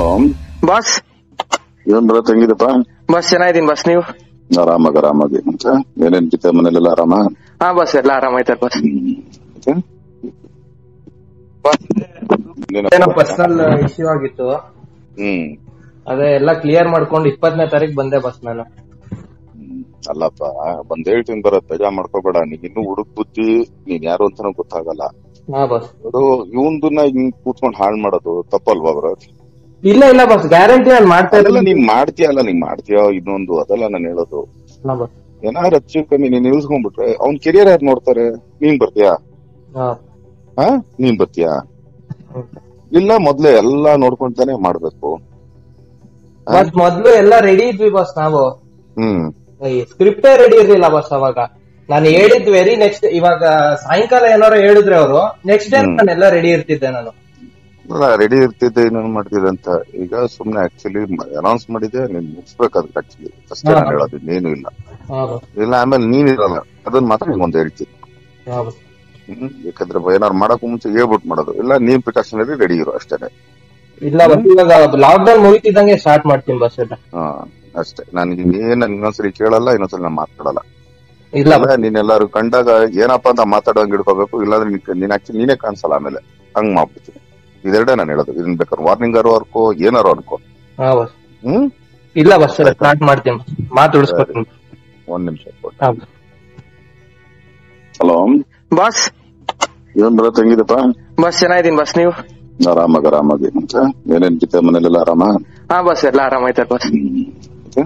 Hello boss ಏನ್ ಬರತ್ ಹೆಂಗಿದಪ್ಪ boss ಚೆನ್ನಾಗಿದ್ದೀನಿ ಬಾಸ್ ನೀವು ಆರಾಮಾಗಿ ಆರಾಮಾಗಿ ಮತ್ತೆ ಏನೇನ್ ಕಿತ್ತ ಮನೇಲೆಲ್ಲ ಆರಾಮ ಹಾ ಬಾಸ್ ಎಲ್ಲ ಆರಾಮಾಯ್ತಾರ ಬಾಸ್ ಮತ್ತೆ? ಏನಪ್ಪ? ಏನೋ ಪರ್ಸನಲ್ ಇಶ್ಯೂ ಆಗಿತ್ತು ಹ್ಮ್ ಅದೇ ಎಲ್ಲ ಕ್ಲಿಯರ್ ಮಾಡ್ಕೊಂಡು ಇಪ್ಪತ್ತನೇ ತಾರೀಕು ಬಂದೆ ಬಸ್ ನಾನು ಹ್ಮ್. ಅಲ್ಲಪ್ಪ ಬಂದ್ ಹೇಳ್ತೀನಿ ಬರತ್ ಬೇಜಾ ಮಾಡ್ಕೋಬೇಡ ನೀನ್ ಇನ್ನು ಹುಡುಕ್ ಬುದ್ಧಿ ನೀನ್ ಯಾರು ಅಂತಾನೂ ಗೊತ್ತಾಗಲ್ಲ ಹಾ ಬಾಸ್ ಅದು ಇವಂದನ್ನ ಹಿಂಗ್ ಕೂತ್ಕೊಂಡ್ ಹಾಳ್ ಮಾಡೋದು ತಪ್ಪಲ್ವಾ ಬರತ್ ಇಲ್ಲ ಇಲ್ಲ ಬಾಸ್ ಗ್ಯಾರಂಟಿ ನಾನು ಮಾಡ್ತಾ ಅದೆಲ್ಲ ಇರಲಿಲ್ಲ ನೀನ್ ಮಾಡ್ತೀಯಲ್ಲ ನೀನ್ ಮಾಡ್ತೀಯ ಇನ್ನೊಂದು ಅದೆಲ್ಲ ನಾನು ಹೇಳೋದು ಬಾಸ್ ಏನಾರು ಹೆಚ್ಚು ಕಮ್ಮಿ ನೀನ್ ನಿಲ್ಸ್ಕೊಂಡ್ಬಿಟ್ರೆ ಅವ್ನ್ ಕೆರಿಯರ್ ಯಾರು ನೋಡ್ತಾರೆ ನೀನ್ ಬರ್ತೀಯಾ ಹಾ ಹಾ ನೀನ್ ಬರ್ತೀಯಾ ಇಲ್ಲ ಮೊದ್ಲೇ ಎಲ್ಲಾ ನೋಡ್ಕೊಂತಾನೆ ಮಾಡ್ಬೇಕು ಬಸ್ ಮೊದ್ಲು ಎಲ್ಲ ರೆಡಿ ಇದ್ವಿ ಬಾಸ್ ನಾವು ಹ್ಮ್ ಸ್ಕ್ರಿಪ್ಟೇ ರೆಡಿ ಇರ್ಲಿಲ್ಲ ಬಾಸ್ ಅವಾಗ ನಾನು ಹೇಳಿದ್ ವೆರಿ ನೆಕ್ಸ್ಟ್ ಇವಾಗ ಸಾಯಂಕಾಲ ಏನಾರು ಹೇಳಿದ್ರೆ ಅವರು ನೆಕ್ಸ್ಟ್ ಡೇ ಹ್ಮ್. ನಾನೆಲ್ಲ ರೆಡಿ ಇರ್ತಿದ್ದೆ ನಾನು ರೆಡಿ ಇರ್ತಿದ್ದೆ ಇನ್ನೊಂದು ಮಾಡ್ತಿದ್ದೆ ಅಂತ ಈಗ ಸುಮ್ನೆ ಆಕ್ಚುಲಿ ಅನೌನ್ಸ್ ಮಾಡಿದ್ದೆ ನೀನ್ ಮುಗಿಸ್ಬೇಕು ಅದಕ್ಕೆ ಆಕ್ಚುಲಿ ಅಷ್ಟೇ ಹಾ. ನಾನು ಹೇಳೋದು ಇನ್ನೇನು ಇಲ್ಲ ಹಾ ಬಾಸ್ ಇಲ್ಲ ಆಮೇಲೆ ನೀನ್ ಇರಲ್ಲ ಅದನ್ನ ಮಾತ್ರ ನಿಮ್ಗೊಂದು ಹೇಳ್ತೀನಿ ಹಾ ಬಾಸ್ ಹ್ಮ್ ಯಾಕಂದ್ರೆ ಏನಾರು ಮಾಡಕ್ ಮುಂಚೆ ಹೇಳ್ಬಿಟ್ಟು ಮಾಡೋದು ಇಲ್ಲ ನೀನ್ ಪ್ರಿಕಾಷನರಿ ರೆಡಿ ಇರು ಅಷ್ಟೇನೆ ಇಲ್ಲ ಬಸ್ ಇವಾಗ ಲಾಕ್ ಡೌನ್ ಮುಗಿತಿದ್ದಂಗೆ ಸ್ಟಾರ್ಟ್ ಮಾಡ್ತೀನಿ ಬಸ್ ಎಲ್ಲ ಹಾ ಅಷ್ಟೇ ನಾನು ಏನ್ ಇನ್ನೊಂದ್ಸರಿ ಕೇಳಲ್ಲ ಇನ್ನೊಂದ್ಸರಿ ನಾನು ಮಾತಾಡಲ್ಲ ಇಲ್ಲ ಇಲ್ಲ ನೀನ್ ಎಲ್ಲಾರು ಕಂಡಾಗ ಏನಪ್ಪಾ ಅಂತ ಮಾತಾಡೋಂಗ್ ಇಡ್ಕೋಬೇಕು ಇಲ್ಲಾಂದ್ರೆ ನೀನ್- ನೀನ್ ಆಕ್ಚುಲಿ ನೀನೇ ಕಾಣಿಸಲ್ಲ ಆಮೇಲೆ ಹಂಗ್ ಮಾಡ್ಬಿಡ್ತೀನಿ ಇದೆರಡೇ ನಾನು ಹೇಳೋದು ಇದನ್ ಬೇಕಾದ್ರೆ ವಾರ್ನಿಂಗ್ ಆರು ಅನ್ಕೋ ಏನಾರು ಅನ್ಕೋ ಹಾ ಬಸ್ ಹ್ಮ್ ಇಲ್ಲ ಬಸ್ ಸ್ಟಾರ್ಟ್ ಮಾಡ್ತೀನಿ ಮಾತು ಉಳಿಸ್ಕೊತೀನಿ ಒಂದ್ ನಿಮಿಷ ಹಾ ಹಲೋ ಬಾಸ್ ಏನ್ ಬರತ್ ಹೆಂಗಿದಪ್ಪ ಬಸ್ ಚೆನ್ನಾಗಿದ್ದೀನಿ ಬಸ್ ನೀವು ಆರಾಮಾಗಿ ಆರಾಮಾಗಿ ಮತ್ತೆ ಏನೇನ್ ಕಿತ್ತ ಮನೇಲೆಲ್ಲ ಆರಾಮ ಹಾ ಬಸ್ ಎಲ್ಲ ಆರಾಮಾಯ್ತಾರ ಬಸ್ ಮತ್ತೆ?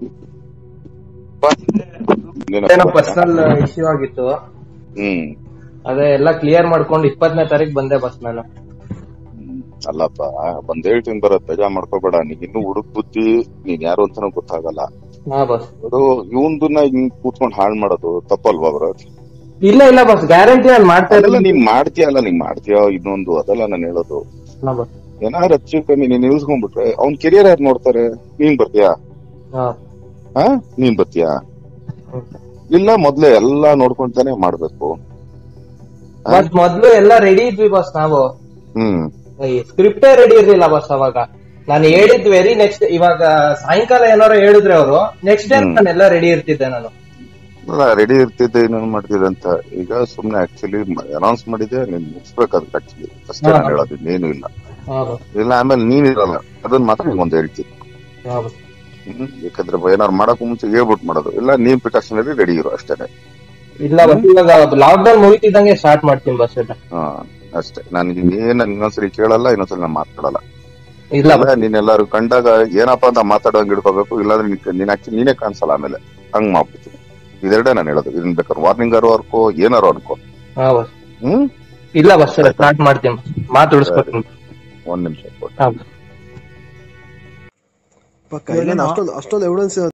ಏನೋ ಏನಪ್ಪ? ಪರ್ಸನಲ್ ಇಶ್ಯೂ ಆಗಿತ್ತು ಹ್ಮ್ ಅದೇ ಎಲ್ಲ ಕ್ಲಿಯರ್ ಮಾಡ್ಕೊಂಡು ಇಪ್ಪತ್ತನೇ ತಾರೀಕು ಬಂದೆ ಬಸ್ ನಾನು ಹ್ಮ್. ಅಲ್ಲಪ್ಪ ಬಂದ್ ಹೇಳ್ತೀನಿ ಬರತ್ ಬೇಜಾ ಮಾಡ್ಕೋಬೇಡ ನೀನ್ ಇನ್ನು ಹುಡುಕ್ ಬುದ್ಧಿ ನೀನ್ ಯಾರು ಅಂತಾನೂ ಗೊತ್ತಾಗಲ್ಲ ಹಾ ಬಸ್ ಅದು ಇವಂದನ್ನ ಹಿಂಗ್ ಕೂತ್ಕೊಂಡ್ ಹಾಳ್ ಮಾಡೋದು ತಪ್ಪಲ್ವಾ ಬರತ್ ಇಲ್ಲ ಇಲ್ಲ ಬಸ್ ಗ್ಯಾರಂಟಿ ನಾನು ಮಾಡ್ತಾ ಅದೆಲ್ಲ ಇರಲಿಲ್ಲ ನೀನ್ ಮಾಡ್ತೀಯಲ್ಲ ನೀನ್ ಮಾಡ್ತೀಯ ಇನ್ನೊಂದು ಅದೆಲ್ಲ ನಾನು ಹೇಳೋದು ಬಸ್ ಏನಾರು ಹೆಚ್ಚು ಕಮ್ಮಿ ನೀನ್ ನಿಲ್ಸ್ಕೊಂಡ್ಬಿಟ್ರೆ ಅವ್ನ್ ಕೆರಿಯರ್ ಯಾರು ನೋಡ್ತಾರೆ ನೀನ್ ಬರ್ತೀಯಾ ಹಾ ಹಾ ನೀನ್ ಬರ್ತೀಯಾ ಇಲ್ಲ ಮೊದ್ಲೇ ಎಲ್ಲಾ ನೋಡ್ಕೊಂತಾನೆ ಮಾಡ್ಬೇಕು ಬಸ್ ಮೊದ್ಲು ಎಲ್ಲ ರೆಡಿ ಇದ್ವಿ ಬಸ್ ನಾವು ಹ್ಮ್ ಸ್ಕ್ರಿಪ್ಟೇ ರೆಡಿ ಇರ್ಲಿಲ್ಲ ಬಸ್ ಅವಾಗ ನಾನು ಹೇಳಿದ್ ವೆರಿ ನೆಕ್ಸ್ಟ್ ಇವಾಗ ಸಾಯಂಕಾಲ ಏನಾರು ಹೇಳಿದ್ರೆ ಅವರು ನೆಕ್ಸ್ಟ್ ಡೇ ಹ್ಮ್. ನಾನೆಲ್ಲ ರೆಡಿ ಇರ್ತಿದ್ದೆ ನಾನು ರೆಡಿ ಇರ್ತಿದ್ದೆ ಇನ್ನೊಂದು ಮಾಡ್ತಿದ್ದೆ ಅಂತ ಈಗ ಸುಮ್ನೆ ಆಕ್ಚುಲಿ ಅನೌನ್ಸ್ ಮಾಡಿದ್ದೆ ನೀನ್ ಮುಗಿಸ್ಬೇಕು ಅದಕ್ಕೆ ಆಕ್ಚುಲಿ ಅಷ್ಟೇ ಹಾ. ನಾನು ಹೇಳೋದು ಇನ್ನೇನು ಇಲ್ಲ ಹಾ ಬಸ್ ಇಲ್ಲ ಆಮೇಲೆ ನೀನ್ ಇರಲ್ಲ ಅದನ್ನ ಮಾತ್ರ ನಿಮ್ಗೊಂದು ಹೇಳ್ತೀನಿ ಹಾ ಬಸ್ ಹ್ಮ್ ಯಾಕಂದ್ರೆ ಏನಾರು ಮಾಡಕ್ ಮುಂಚೆ ಹೇಳ್ಬಿಟ್ಟು ಮಾಡೋದು ಇಲ್ಲ ನೀನ್ ಪ್ರಿಕಾಷನರಿ ರೆಡಿ ಇರು ಅಷ್ಟೇನೆ ಇಲ್ಲ ಬಸ್ ಇವಾಗ ಲಾಕ್ ಡೌನ್ ಮುಗಿತಿದ್ದಂಗೆ ಸ್ಟಾರ್ಟ್ ಮಾಡ್ತೀನಿ ಬಸ್ ಎಲ್ಲ ಹಾ ಅಷ್ಟೇ ನಾನು ಏನ್ ಇನ್ನೊಂದ್ಸರಿ ಕೇಳಲ್ಲ ಇನ್ನೊಂದ್ಸರಿ ನಾನು ಮಾತಾಡಲ್ಲ ಇಲ್ಲ ಇಲ್ಲ ನೀನ್ ಎಲ್ಲಾರು ಕಂಡಾಗ ಏನಪ್ಪಾ ಅಂತ ಮಾತಾಡೋಂಗ್ ಇಡ್ಕೋಬೇಕು ಇಲ್ಲಾಂದ್ರೆ ನೀನ್- ನೀನ್ ಆಕ್ಚುಲಿ ನೀನೇ ಕಾಣಿಸಲ್ಲ ಆಮೇಲೆ ಹಂಗ್ ಮಾಡ್ಬಿಡ್ತೀನಿ ಇದೆರಡೇ ನಾನು ಹೇಳೋದು ಇದನ್ ಬೇಕಾದ್ರೆ ವಾರ್ನಿಂಗ್ ಆರು ಅನ್ಕೋ ಏನಾರು ಅನ್ಕೋ ಹಾ ಬಸ್ ಹ್ಮ್ ಇಲ್ಲ ಬಸ್ ಸ್ಟಾರ್ಟ್ ಮಾಡ್ತೀನಿ ಮಾತು ಉಳಿಸ್ಕೊತೀನಿ ಒಂದ್ ನಿಮಿಷ ಹಾ ಪಕ್ಕ ಏನೇನು ಅಷ್ಟೊಂದು ಅಷ್ಟೊಂದು ಎವಿಡೆನ್ಸ್